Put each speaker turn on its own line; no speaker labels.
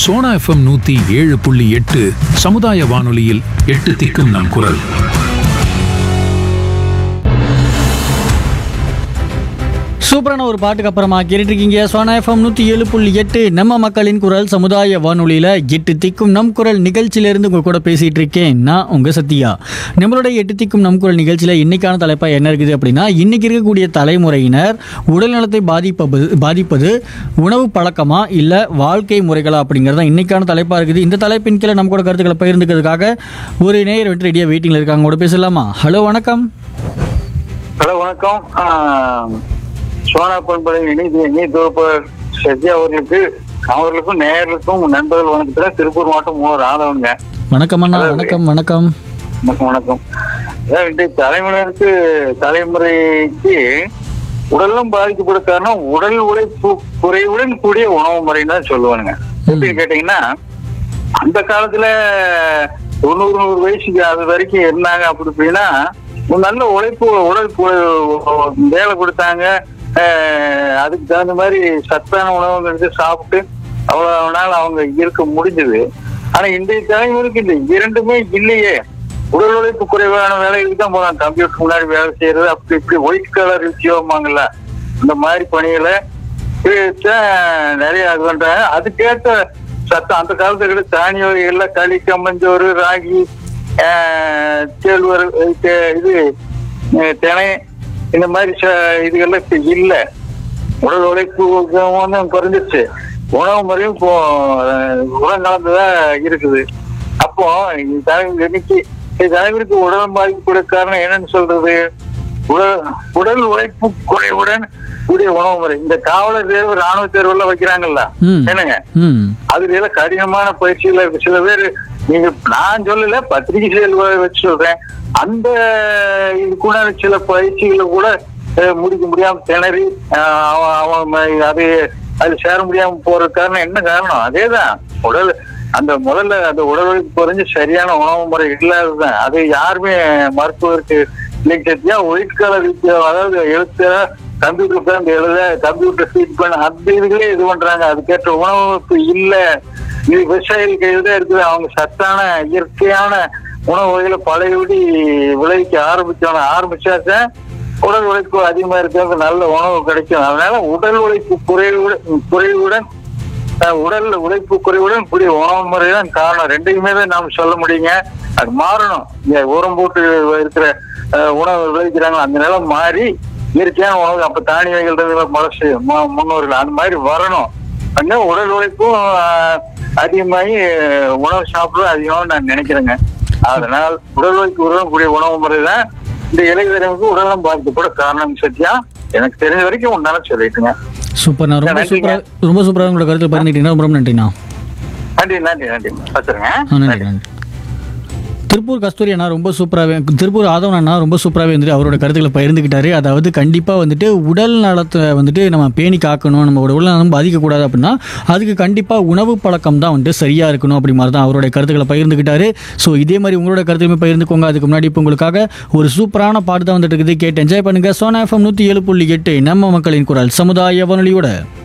Sona FM நூத்தி ஏழு புள்ளி எட்டு சமுதாய வானொலியில் எட்டு திக்கும் நம் குரல்
சூப்பரான ஒரு பாட்டுக்கு அப்புறமா கேட்டுருக்கீங்க சோனா எஃப்எம் நூற்றி ஏழு புள்ளி எட்டு நம்ம மக்களின் குரல் சமுதாய வானொலியில் எட்டு திக்கும் நம் குரல் நிகழ்ச்சியிலேருந்து உங்கள் கூட பேசிகிட்டு இருக்கேன் நான் உங்கள் சத்யா நம்மளுடைய எட்டு திக்கும் நம் குரல் நிகழ்ச்சியில் இன்னைக்கான தலைப்பாக என்ன இருக்குது அப்படின்னா இன்னைக்கு இருக்கக்கூடிய தலைமுறையினர் உடல்நலத்தை பாதிப்பது பாதிப்பது உணவு பழக்கமா இல்லை வாழ்க்கை முறைகளா அப்படிங்கிறது தான் இன்னைக்கான தலைப்பாக இருக்குது இந்த தலைப்பின் கீழே நம்ம கூட கருத்துக்களை பகிர்ந்துக்கிறதுக்காக ஒரு நேயர் வந்து ரெடியாக வெயிட்டிங்கில் இருக்காங்க கூட பேசலாமா ஹலோ வணக்கம்
ஹலோ வணக்கம் ஆஹ், சோனா பண்பலை இணைந்து இணைய தொகுப்பாளர் சத்யா அவர்களுக்கு அவர்களுக்கும் நேயர்களுக்கும் நண்பர்கள் வணக்கத்துல திருப்பூர் மாவட்டம் மூணு ராதவங்க
வணக்கம் அண்ணா வணக்கம் வணக்கம்
வணக்கம் வணக்கம் அதாவது இன்றைய தலைமுறைக்கு தலைமுறைக்கு உடலும் பாதிக்கப்பட காரணம் உடல் உழைப்பு குறைவுடன் கூடிய உணவு முறைன்னு தான் சொல்லுவானுங்க எப்படி கேட்டீங்கன்னா அந்த காலத்துல தொண்ணூறு நூறு வயசுக்கு அது வரைக்கும் இருந்தாங்க அப்படி இப்படின்னா ஒரு நல்ல உழைப்பு உடல் கு- வேலை கொடுத்தாங்க அஹ் அதுக்கு தகுந்த மாதிரி சத்தான உணவு எடுத்து சாப்பிட்டு அவ்வளவு நாள் அவங்க இருக்க முடிஞ்சது ஆனா இன்றைய தலைமுறைக்கு இந்த இரண்டுமே இல்லையே உடல் உழைப்பு குறைவான வேலைகளுக்கு தான் போறாங்க கம்ப்யூட்டர் முன்னாடி வேலை செய்யறது அப்படி இப்படி ஒயிட் கலர் விஷயமாங்கல்ல இந்த மாதிரி பணிகளை தான் நிறைய இது பண்றாங்க அதுக்கேற்ற சத்தம் அந்த காலத்துல இருக்கிற தானிய வகைகள்ல களி கம்மஞ்சோறு ராகி ஆஹ், கேழ்வரகு தே- இது அஹ், தினை இந்த மாதிரி ச- இதுகள்லாம் இப்ப இல்ல உடல் உழைப்பு வந்து குறைஞ்சிருச்சு உணவு முறையும் இப்போ அஹ், உரம் கலந்துதான் இருக்குது அப்போ இந்த தலைவர் இன்னைக்கு இந்த தலைவருக்கு உடல் பாதிக்கக்கூடிய காரணம் என்னன்னு சொல்றது உடல் உடல் உழைப்பு குறைவுடன் கூடிய உணவு முறை இந்த காவலர் தேர்வு ராணுவ தேர்வு எல்லாம் வைக்கிறாங்கல்ல
ம்.
என்னங்க
ம்
அதுல எல்லாம் கடினமான பயிற்சிகள் இருக்கு சில பேர் நீங்க நான் சொல்லல பத்திரிகை செயல் வச்சு சொல்றேன் அந்த இதுக்குள்ள சில பயிற்சிகளை கூட அஹ், முடிக்க முடியாம திணறி அஹ், அவன் அவன் ம- அது அது சேர முடியாம போற காரணம் என்ன காரணம் அதேதான் உடல் அந்த முதல்ல அந்த உடல் உழைப்பு குறைஞ்சு சரியான உணவு முறை இல்லாததுதான் அது யாருமே மருத்துவருக்கு இல்லைங்க சத்தியா ஒயிட் கலர் அதாவது எழுத்து கம்ப்யூட்டர் தான் எழுத கம்ப்யூட்டர் ஃபீட் பண்ண அந்த இதுகளே இது பண்றாங்க அதுக்கேற்ற உணவு இப்ப இல்ல இது விவசாயிகள் கையில் தான் இருக்குது அவங்க சத்தான இயற்கையான உணவு வகைகளை பழையபடி விளைவிக்க ஆரம்பிச்சோம் ஆரம்பிச்சாதான் உடல் உழைப்பு அதிகமா இருக்கிறது நல்ல உணவு கிடைக்கும் அதனால உடல் உழைப்பு குறைவுடன் குறைவுடன் அஹ், உடல் உழைப்பு குறைவுடன் கூடிய உணவு முறை தான் காரணம் ரெண்டையுமே தான் நாம் சொல்ல முடியுங்க அது மாறணும் இங்க உரம் போட்டு இருக்கிற அஹ், உணவு விளைவிக்கிறாங்க அந்த நிலம் மாறி இயற்கையான உணவு அப்ப தானிய வகைகள் மலசு முன்னோர்கள் அந்த மாதிரி வரணும் அங்க உடல் உழைப்பும் அஹ், அதிகமாகி அஹ், உணவு சாப்பிடுறது அதிகமாக நான் நினைக்கிறேங்க அதனால் உடல் உழைப்பு உருவம் கூடிய உணவு முறை தான் இந்த இளைஞர்களுக்கு உடலம் பாதிக்கப்பட காரணம் சத்தியா எனக்கு தெரிஞ்ச வரைக்கும் உன்னால சொல்லிட்டுங்க
சூப்பர்ண்ணா ரொம்ப
நன்றிங்க.
சூப்பராக ரொம்ப சூப்பராக உங்களோட கருத்தில் பகிர்ந்துக்கிட்டீங்கன்னா ரொம்ப ரொம்ப நன்றிண்ணா
நன்றி நன்றி நன்றி வச்சுருங்க
ஆ நன்றி நன்றி திருப்பூர் கஸ்தூரி அண்ணா ரொம்ப சூப்பராகவே திருப்பூர் ஆதவன் அண்ணா ரொம்ப சூப்பராகவே வந்துட்டு அவரோட கருத்துக்களை பகிர்ந்துக்கிட்டாரு அதாவது கண்டிப்பாக வந்துட்டு உடல் நலத்தை வந்துட்டு நம்ம பேணி காக்கணும் நம்ம உடல் நலம் பாதிக்கக்கூடாது அப்படின்னா அதுக்கு கண்டிப்பாக உணவு பழக்கம் தான் வந்துட்டு சரியாக இருக்கணும் அப்படி மாதிரி தான் அவருடைய கருத்துக்களை பகிர்ந்துக்கிட்டாரு ஸோ இதே மாதிரி உங்களோட கருத்துலையுமே பகிர்ந்துக்கோங்க அதுக்கு முன்னாடி இப்போ உங்களுக்காக ஒரு சூப்பரான பாட்டு தான் வந்துட்டு இருக்குது கேட்டு என்ஜாய் பண்ணுங்க சோனா எஃப்எம் நூற்றி ஏழு புள்ளி எட்டு நம்ம மக்களின் குரல் சமுதாய வானொலியோட